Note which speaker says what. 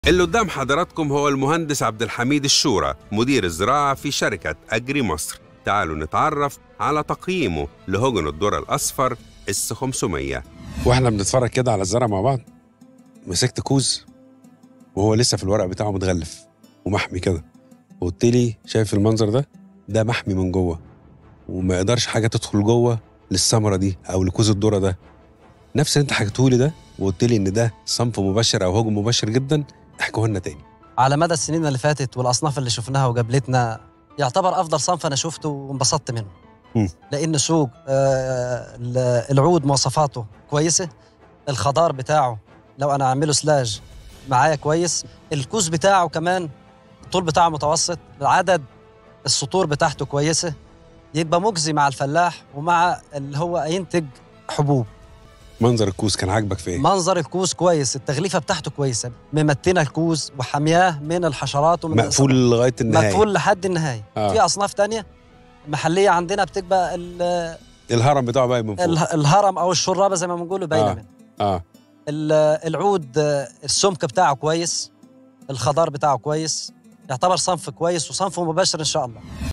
Speaker 1: اللي قدام حضراتكم هو المهندس عبد الحميد الشورى مدير الزراعة في شركة أجري مصر تعالوا نتعرف على تقييمه لهجن الذرة الأصفر اس 500
Speaker 2: واحنا بنتفرج كده على الزرع مع بعض مسكت كوز وهو لسه في الورق بتاعه متغلف ومحمي كده وقلت لي شايف المنظر ده ده محمي من جوه وما يقدرش حاجه تدخل جوه للثمره دي او لكوز الذره ده نفس اللي انت حكيته لي ده وقلت لي ان ده صنف مباشر او هجم مباشر جدا احكوه لنا تاني
Speaker 3: على مدى السنين اللي فاتت والاصناف اللي شفناها وقابلتنا يعتبر افضل صنف انا شفته وانبسطت منه
Speaker 2: مم.
Speaker 3: لان سوق آه، ال- العود مواصفاته كويسه الخضار بتاعه لو انا اعمله سلاج معايا كويس الكوز بتاعه كمان الطول بتاعه متوسط عدد السطور بتاعته كويسه يبقى مجزي مع الفلاح ومع اللي هو ينتج حبوب
Speaker 2: منظر الكوز كان عاجبك في ايه؟
Speaker 3: منظر الكوز كويس التغليفه بتاعته كويسه ممتنه الكوز وحامياه من الحشرات ومن
Speaker 2: مقفول لغايه النهايه
Speaker 3: مقفول لحد النهايه
Speaker 2: آه.
Speaker 3: في اصناف تانية محليه عندنا بتبقى ال-
Speaker 2: الهرم بتاعه باين من فوق
Speaker 3: ال- الهرم او الشرابه زي ما بنقوله باينه
Speaker 2: آه.
Speaker 3: منه.
Speaker 2: اه
Speaker 3: ال- العود آه، السمك بتاعه كويس الخضار بتاعه كويس يعتبر صنف كويس وصنف مباشر ان شاء الله